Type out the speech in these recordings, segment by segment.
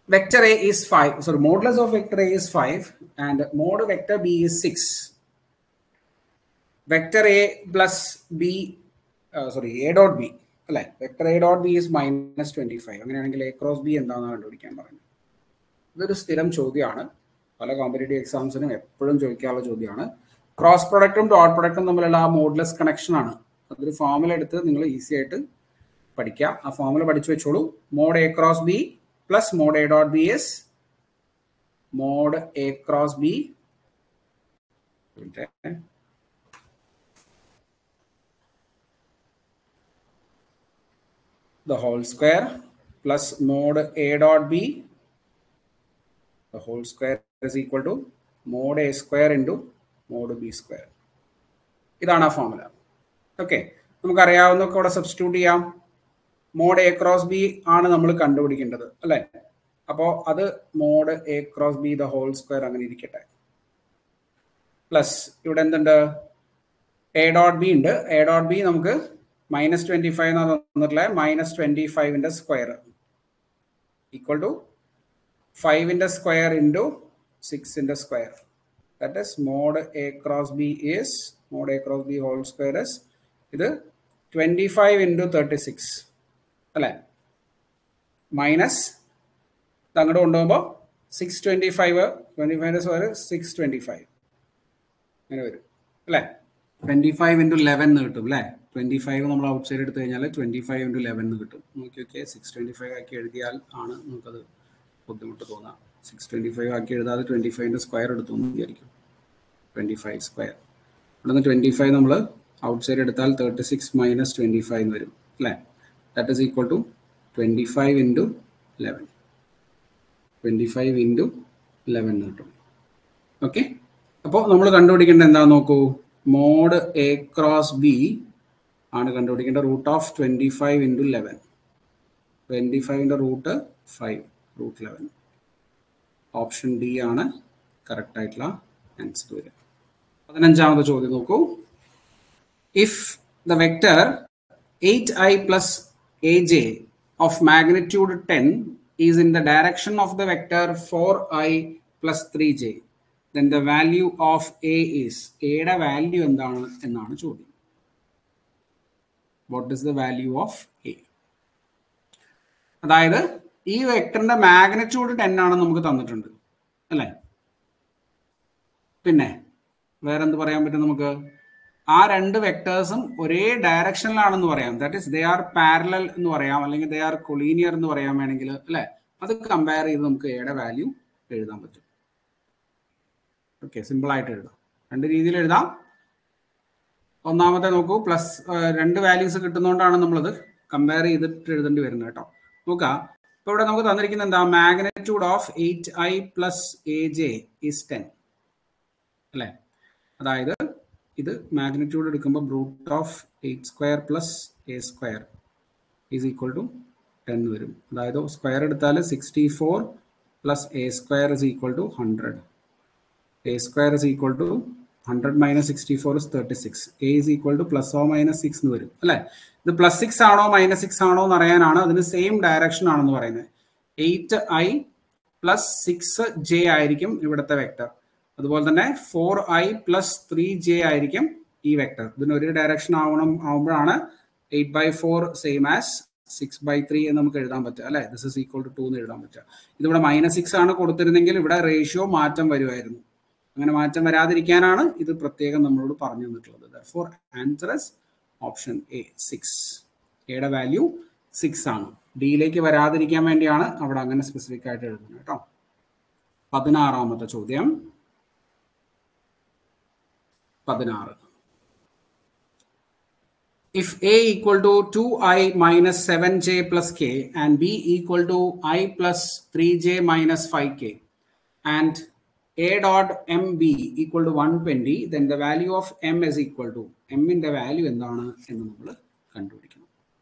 vector A is 5. Sorry, modulus of vector A is 5 and mod vector B is 6. Vector A plus B, uh, sorry, A dot B. അല്ലേ vector A dot B is minus twenty five അങ്ങനെയാണെങ്കിൽ A cross B എന്താണെന്ന് കണ്ടുപിടിക്കാൻ പറയുന്നത് ഇതൊരു സ്ഥിരം ചോദ്യമാണ് പല competitive എക്സാംസിനും എപ്പോഴും ചോദിക്കാനുള്ള ചോദ്യമാണ് ക്രോസ് പ്രൊഡക്റ്റും ഡോട്ട് പ്രൊഡക്റ്റും തമ്മിലുള്ള ആ മോഡ്ലെസ് കണക്ഷൻ ആണ് അതൊരു ഫോമുല എടുത്ത് നിങ്ങൾ ഈസി ആയിട്ട് പഠിക്കാം ആ ഫോമുല പഠിച്ചു വെച്ചോളൂ mod A cross B plus mod A dot B is mod A cross B the whole square plus mod a dot b the whole square is equal to mod a square into mod b square ഇതാണ് ആ formula okay നമുക്കറിയാവുന്നൊക്കെ ഇവിടെ substitute ചെയ്യാം mode A cross B ആണ് നമ്മൾ കണ്ടുപിടിക്കേണ്ടത് അല്ലേ അപ്പോൾ അത് mod A cross B the whole square അങ്ങനെ ഇരിക്കട്ടെ പ്ലസ് ഇവിടെ എന്തുണ്ട് എ ഡോട്ട് ബി ഉണ്ട് എ ഡോട്ട് ബി നമുക്ക് മൈനസ് ട്വന്റി ഫൈവ് എന്നാണ് തന്നിട്ടുള്ളത് മൈനസ് ട്വന്റി ഫൈവിന്റെ സ്ക്വയർ ഈക്വൽ ടു ഫൈവിന്റെ സ്ക്വയർ ഇൻറ്റു സിക്സിന്റെ square that is mod A cross B is mod A cross B whole square is ഇത് twenty five into thirty six അല്ലേ minus അങ്ങോട്ട് കൊണ്ടുപോകുമ്പോൾ six twenty five twenty ഫൈവിന്റെ square six twenty five അങ്ങനെ വരും അല്ലേ twenty five into eleven എന്ന് കിട്ടും അല്ലേ ട്വന്റി ഫൈവ് നമ്മൾ ഔട്ട് സൈഡ് എടുത്തു കഴിഞ്ഞാൽ ട്വന്റി ഫൈവ് ഇൻറ്റു ലെവൻ എന്ന് കിട്ടും നോക്കി ഓക്കെ സിക്സ് ട്വന്റി ഫൈവ് ആക്കി എഴുതിയാൽ ആണ് നമുക്കത് ബുദ്ധിമുട്ട് തോന്നാം സിക്സ് ട്വന്റി ഫൈവ് ആക്കി എഴുതാതെ ട്വന്റി ഫൈവിൻ്റെ സ്ക്വയർ എടുത്തു എന്ന് വിചാരിക്കും ട്വന്റി ഫൈവ് സ്ക്വയർ ഇവിടെ നിന്ന് ട്വന്റി ഫൈവ് നമ്മൾ ഔട്ട് സൈഡ് എടുത്താൽ thirty six minus twenty five എന്ന് വരും അല്ലേ that is equal to twenty five into eleven twenty five into eleven എന്ന് കിട്ടും ഓക്കെ അപ്പോൾ നമ്മൾ കണ്ടുപിടിക്കേണ്ടത് എന്താണെന്ന് നോക്കൂ മോഡ് എ ക്രോസ് ബി ആണ് കണ്ടുപിടിക്കേണ്ട root of twenty five into eleven twenty ഫൈവിൻ്റെ root five root eleven option D ആണ് കറക്റ്റ് ആയിട്ടുള്ള ആൻസർ വരിക പതിനഞ്ചാമത്തെ ചോദ്യം നോക്കൂ if the vector eight I plus A J of magnitude ten is in the direction of the vector four I plus three J then the value of A is എയുടെ value എന്താണ് എന്നാണ് ചോദ്യം what is the value of A അതായത് ഈ വെക്ടറിന്റെ magnitude ten ആണെന്ന് നമുക്ക് തന്നിട്ടുണ്ട് അല്ലേ പിന്നെ വേറെന്ത് പറയാൻ പറ്റും നമുക്ക് ആ രണ്ട് വെക്ടേഴ്സും ഒരേ ഡയറക്ഷനിലാണെന്ന് പറയാം that is they are parallel എന്ന് പറയാം അല്ലെങ്കിൽ ദേ ആർ കൊളീനിയർ എന്ന് പറയാൻ വേണമെങ്കിൽ അല്ലെ അത് കമ്പയർ ചെയ്ത് നമുക്ക് എയുടെ വാല്യൂ എഴുതാൻ പറ്റും ഓക്കെ സിമ്പിൾ ആയിട്ട് എഴുതാം രണ്ട് രീതിയിൽ എഴുതാം ഒന്നാമത്തെ നോക്കൂ പ്ലസ് രണ്ട് വാല്യൂസ് കിട്ടുന്നതുകൊണ്ടാണ് നമ്മളത് കമ്പയർ ചെയ്തിട്ട് എഴുതേണ്ടി വരുന്നത് കേട്ടോ നോക്കാം ഇപ്പൊ ഇവിടെ നമുക്ക് തന്നിരിക്കുന്ന എന്താ magnitude of eight I plus A j is ten അല്ലേ അതായത് ഇത് മാഗ്നിറ്റ്യൂഡ് എടുക്കുമ്പോൾ root of eight square plus a square is equal to ten വരും അതായത് സ്ക്വയർ എടുത്താൽ sixty four plus a square is equal to hundred a square is equal to hundred minus sixty four is thirty six a is equal to plus or minus six എന്ന് വരും അല്ലേ ഇത് plus six ആണോ minus six ആണോ എന്ന് അറിയാനാണ് അതിന് same direction ആണെന്ന് പറയുന്നത് eight I plus six j ആയിരിക്കും ഇവിടുത്തെ വെക്ടർ അതുപോലെ തന്നെ four I plus three j ആയിരിക്കും ഈ വെക്ടർ ഇതിന് ഒരു ഡയറക്ഷൻ ആവണം ആവുമ്പോഴാണ് eight by four same as six by three എന്ന് നമുക്ക് എഴുതാൻ പറ്റുക അല്ലെ this is equal to two എന്ന് എഴുതാൻ പറ്റുക ഇതിവിടെ മൈനസ് സിക്സ് ആണ് കൊടുത്തിരുന്നെങ്കിൽ ഇവിടെ റേഷ്യോ മാറ്റം വരുമായിരുന്നു അങ്ങനെ മാറ്റം വരാതിരിക്കാനാണ് ഇത് പ്രത്യേകം നമ്മളോട് പറഞ്ഞു തന്നിട്ടുള്ളത് four answers option A six എയുടെ വാല്യൂ സിക്സ് ആണ് ഡിയിലേക്ക് വരാതിരിക്കാൻ വേണ്ടിയാണ് അവിടെ അങ്ങനെ സ്പെസിഫിക് ആയിട്ട് എഴുതുന്നത് കേട്ടോ പതിനാറാമത്തെ ചോദ്യം പതിനാറ് if a equal to 2i minus 7j plus k and b equal to i plus 3j minus 5k and a dot mb equal to 120 then the value of m is equal to m ന്റെ value എന്താണ് എന്ന് നമ്മൾ കണ്ടുപിടിക്കണം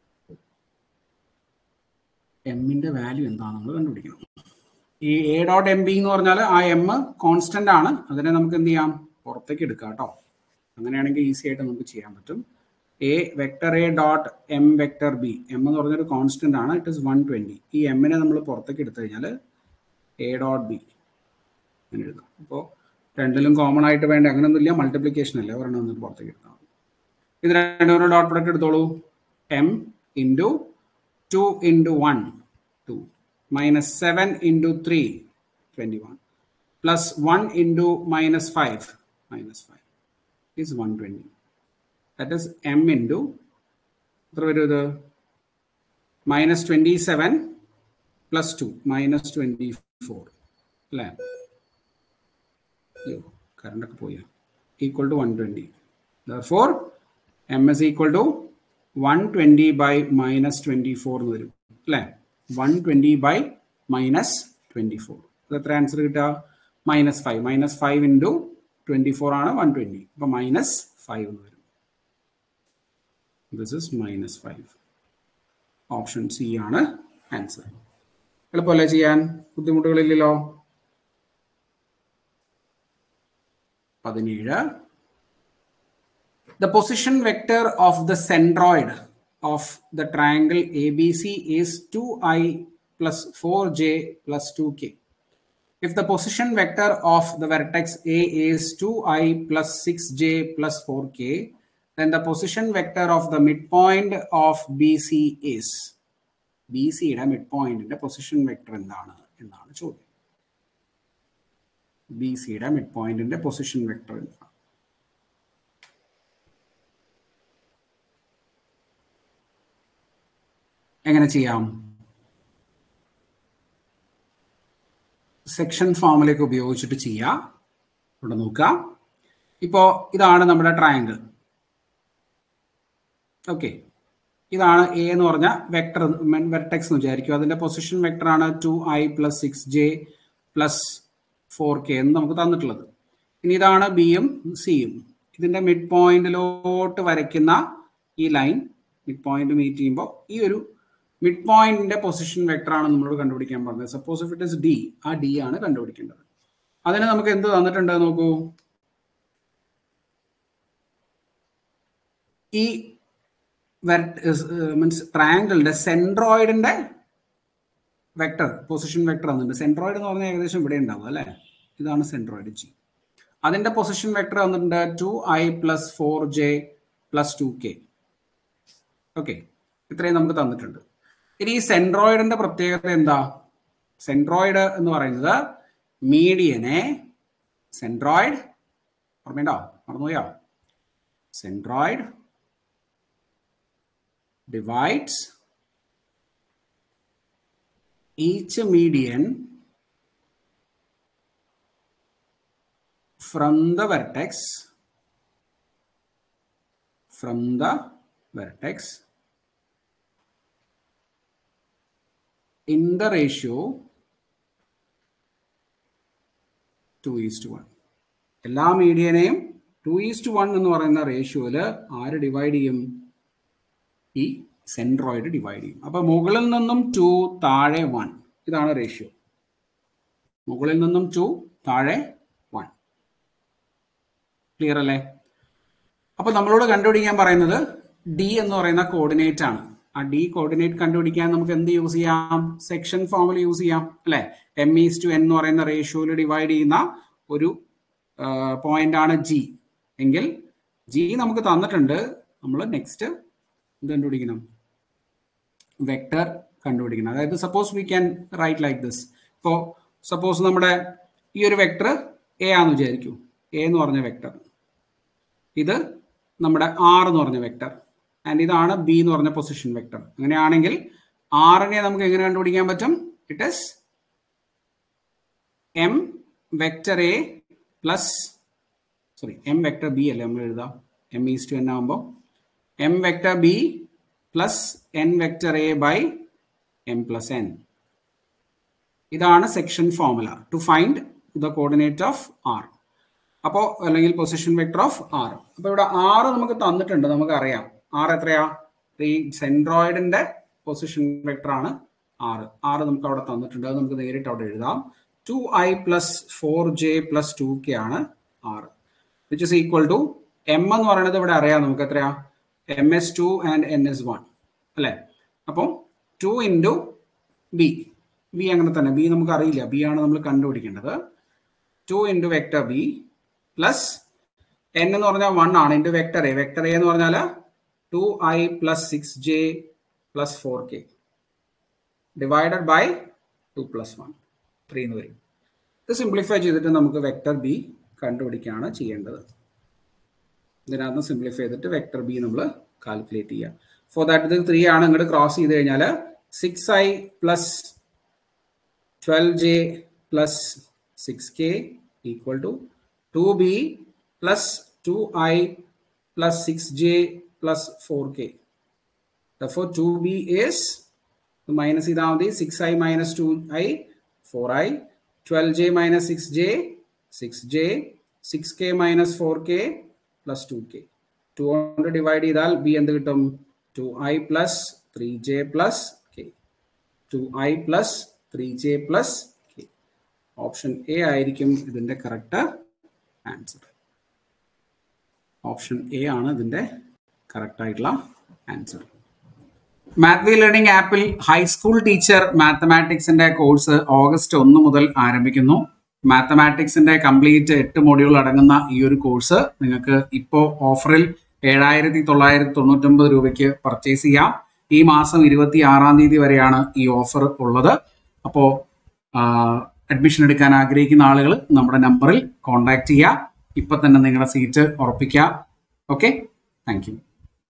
എമ്മിന്റെ value എന്താണ് നമ്മൾ കണ്ടുപിടിക്കണം ഈ എ ഡോട്ട് എം ബി എന്ന് പറഞ്ഞാൽ ആ എം കോൺസ്റ്റന്റ് ആണ് അതിനെ നമുക്ക് എന്ത് ചെയ്യാം പുറത്തേക്ക് എടുക്കാം കേട്ടോ അങ്ങനെയാണെങ്കിൽ ഈസി ആയിട്ട് നമുക്ക് ചെയ്യാൻ പറ്റും a vector A dot m vector b m എന്ന് പറഞ്ഞൊരു കോൺസ്റ്റന്റ് ആണ് ഇറ്റ് ഇസ് വൺ ട്വന്റി ഈ എമ്മിനെ നമ്മൾ പുറത്തേക്ക് എടുത്തു കഴിഞ്ഞാൽ എ ഡോട്ട് ബി അങ്ങനെ എഴുതാം അപ്പോൾ രണ്ടിലും കോമൺ ആയിട്ട് വേണ്ട അങ്ങനെയൊന്നുമില്ല മൾട്ടിപ്ലിക്കേഷൻ അല്ലേ ഒരെണ്ണം ഒന്ന് പുറത്തേക്ക് എടുത്താൽ മതി ഇത് രണ്ടുപേരും ഡോട്ട് പ്രൊഡക്റ്റ് എടുത്തോളൂ m into two into one two minus seven into three twenty one plus one into minus five minus five is one twenty that is m into എത്ര വരും ഇത് minus twenty seven plus two minus twenty four അല്ലേ അയ്യോ കറണ്ടൊക്കെ പോയാ equal to one twenty four m is equal to one twenty by minus twenty four എന്ന് വരും അല്ലേ one twenty by minus twenty four അത് എത്ര ആൻസർ കിട്ടുക minus five minus five into twenty four ആണ് വൺ ട്വൻറ്റി അപ്പോൾ minus five എന്ന് വരും this is minus five option C ആണ് ആൻസർ എളുപ്പമല്ലേ ചെയ്യാൻ ബുദ്ധിമുട്ടുകളില്ലല്ലോ പതിനേഴ് The position vector of the centroid of the triangle ABC is 2i plus 4j plus 2k. If the position vector of the vertex A is 2i plus 6j plus 4k, then the position vector of the midpoint of BC is BC യുടെ മിഡ്പോയിന്റിന്റെ position vector എന്താണ് എന്നാണ് ചോദ്യം B സിയുടെ മിഡ്പോയിന്റിന്റെ position vector എന്താണ് എങ്ങനെ ചെയ്യാം section ഫോമിലേക്ക് ഉപയോഗിച്ചിട്ട് ചെയ്യാം ഇവിടെ നോക്കാം ഇപ്പോൾ ഇതാണ് നമ്മുടെ ട്രയാങ്കിൾ ഓക്കെ ഇതാണ് എ എന്ന് പറഞ്ഞ വെക്ടർ വെർട്ടെക്സ് എന്ന് വിചാരിക്കും അതിന്റെ പൊസിഷൻ വെക്ടർ ആണ് two I plus six J plus four k എന്ന് നമുക്ക് തന്നിട്ടുള്ളത് ഇനി ഇതാണ് ബിയും സിയും ഇതിന്റെ മിഡ് പോയിന്റിലോട്ട് വരയ്ക്കുന്ന ഈ ലൈൻ മിഡ് പോയിന്റ് മീറ്റ് ചെയ്യുമ്പോൾ ഈ ഒരു മിഡ് പോയിന്റിന്റെ പൊസിഷൻ വെക്ടർ ആണ് നമ്മളോട് കണ്ടുപിടിക്കാൻ പറഞ്ഞത് suppose if it is D ആ ഡി ആണ് കണ്ടുപിടിക്കേണ്ടത് അതിന് നമുക്ക് എന്ത് തന്നിട്ടുണ്ട് നോക്കൂ ഈ മീൻസ് ട്രയാങ്കിളിന്റെ സെൻട്രോയിഡിന്റെ വെക്ടർ പൊസിഷൻ വെക്ടർ തന്നിട്ടുണ്ട് സെൻട്രോയിഡ് എന്ന് പറഞ്ഞാൽ ഏകദേശം ഇവിടെ ഉണ്ടാവും അല്ലെ ഇതാണ് സെൻട്രോയിഡ് ജി അതിന്റെ പൊസിഷൻ വെക്ടർ തന്നിട്ടുണ്ട് two I plus four j plus two k okay ഇത്രയും നമുക്ക് തന്നിട്ടുണ്ട് ഇനി ഈ സെൻട്രോയിഡിന്റെ പ്രത്യേകത എന്താ സെൻട്രോയിഡ് എന്ന് പറയുന്നത് മീഡിയനെ സെൻട്രോയിഡ് ഓർമ്മയുണ്ടോ മറന്നുപോയോ centroid divides each median from the vertex from the vertex in the ratio 2 is to 1 എല്ലാ മീഡിയനെയും ടു ഈസ് ടു വൺ എന്ന് പറയുന്ന റേഷ്യോയില് ആര് ഡിവൈഡ് ചെയ്യും ഈ സെൻട്രോയിഡ് ഡിവൈഡ് ചെയ്യും അപ്പൊ മുകളിൽ നിന്നും ടു താഴെ വൺ ഇതാണ് റേഷ്യോ മുകളിൽ നിന്നും ടു താഴെ വൺ ക്ലിയർ അല്ലേ അപ്പൊ നമ്മളോട് കണ്ടുപിടിക്കാൻ പറയുന്നത് ഡി എന്ന് പറയുന്ന കോർഡിനേറ്റ് ആണ് ആ ഡി കോർഡിനേറ്റ് കണ്ടുപിടിക്കാൻ നമുക്ക് എന്ത് യൂസ് ചെയ്യാം സെക്ഷൻ ഫോമിൽ യൂസ് ചെയ്യാം അല്ലെ എം ഈസ് ടു എൻ എന്ന് പറയുന്ന റേഷ്യോയിൽ ഡിവൈഡ് ചെയ്യുന്ന ഒരു പോയിന്റ് ആണ് ജി എങ്കിൽ ജി നമുക്ക് തന്നിട്ടുണ്ട് നമ്മൾ നെക്സ്റ്റ് എന്ത് കണ്ടുപിടിക്കണം വെക്ടർ കണ്ടുപിടിക്കണം അതായത് suppose we can write like this ഇപ്പോൾ സപ്പോസ് നമ്മുടെ ഈ ഒരു വെക്ടർ എ ആണെന്ന് വിചാരിക്കൂ എ എന്ന് പറഞ്ഞ വെക്ടർ ഇത് നമ്മുടെ ആർ എന്ന് പറഞ്ഞ വെക്ടർ ആൻഡ് ഇതാണ് ബി എന്ന് പറഞ്ഞ പൊസിഷൻ വെക്ടർ അങ്ങനെയാണെങ്കിൽ ആറിനെ നമുക്ക് എങ്ങനെ കണ്ടുപിടിക്കാൻ പറ്റും it is m vector a plus sorry m vector b അല്ലേ നമ്മൾ എഴുതാം എം ഈസ് ടു എൻ ആകുമ്പോൾ m vector b plus n vector a by m plus n ഇതാണ് section formula to find the coordinate of R അപ്പോൾ അല്ലെങ്കിൽ position vector of R അപ്പോൾ ഇവിടെ ആറ് നമുക്ക് തന്നിട്ടുണ്ട് നമുക്ക് അറിയാം ആർ എത്രയാ ഈ സെൻട്രോയിഡിന്റെ പൊസിഷൻ വെക്ടർ ആണ് ആറ് ആറ് നമുക്ക് അവിടെ തന്നിട്ടുണ്ട് അത് നമുക്ക് നേരിട്ട് അവിടെ എഴുതാം two I plus four j plus two k ആണ് R which is equal to m എന്ന് പറയുന്നത് ഇവിടെ അറിയാം നമുക്ക് എത്രയാ m is two and n is one അല്ലേ അപ്പോൾ ടു ഇൻറ്റു ബി ബി അങ്ങനെ തന്നെ ബി നമുക്ക് അറിയില്ല ബി ആണ് നമ്മൾ കണ്ടുപിടിക്കേണ്ടത് two into vector b plus n എന്ന് പറഞ്ഞാൽ വൺ ആണ് into vector a vector a എന്ന് പറഞ്ഞാൽ two I plus six J plus four k divided by two plus one three എന്ന് വരും ഇത് സിംപ്ലിഫൈ ചെയ്തിട്ട് നമുക്ക് വെക്ടർ ബി കണ്ടുപിടിക്കുകയാണ് ചെയ്യേണ്ടത് ഇതിനകത്ത് സിംപ്ലിഫൈ ചെയ്തിട്ട് വെക്ടർ ബി നമ്മൾ കാൽക്കുലേറ്റ് ചെയ്യുക ഫോർ ദാറ്റ് ഇത് ത്രീ ആണ് ഇങ്ങോട്ട് ക്രോസ് ചെയ്ത് കഴിഞ്ഞാൽ six I plus twelve J plus six K equal to two B plus two I plus six J plus four K four two B is minus ചെയ്താൽ മതി six I minus two I four I twelve J minus six J six J six K minus four K plus two K two കൊണ്ട് divide ചെയ്താൽ b എന്ത് കിട്ടും two I plus three j plus k two I plus three j plus k option A ആയിരിക്കും ഇതിന്റെ correct answer option A ആണ് ഇതിന്റെ correct ആയിട്ടുള്ള answer മാത്വി ലേണിംഗ് ആപ്പിൽ ഹൈസ്കൂൾ ടീച്ചർ മാത്തമാറ്റിക്സിന്റെ കോഴ്സ് ഓഗസ്റ്റ് ഒന്ന് മുതൽ ആരംഭിക്കുന്നു മാത്തമാറ്റിക്സിന്റെ കംപ്ലീറ്റ് എട്ട് മൊഡ്യൂൾ അടങ്ങുന്ന ഈ ഒരു കോഴ്സ് നിങ്ങൾക്ക് ഇപ്പോൾ ഓഫറിൽ ഏഴായിരത്തി തൊള്ളായിരത്തി തൊണ്ണൂറ്റൊമ്പത് രൂപയ്ക്ക് പർച്ചേസ് ചെയ്യാം ഈ മാസം ഇരുപത്തി ആറാം തീയതി വരെയാണ് ഈ ഓഫർ ഉള്ളത് അപ്പോൾ അഡ്മിഷൻ എടുക്കാൻ ആഗ്രഹിക്കുന്ന ആളുകൾ നമ്മുടെ നമ്പറിൽ കോൺടാക്ട് ചെയ്യുക ഇപ്പൊ തന്നെ നിങ്ങളുടെ സീറ്റ് ഉറപ്പിക്കുക ഓക്കെ താങ്ക് യു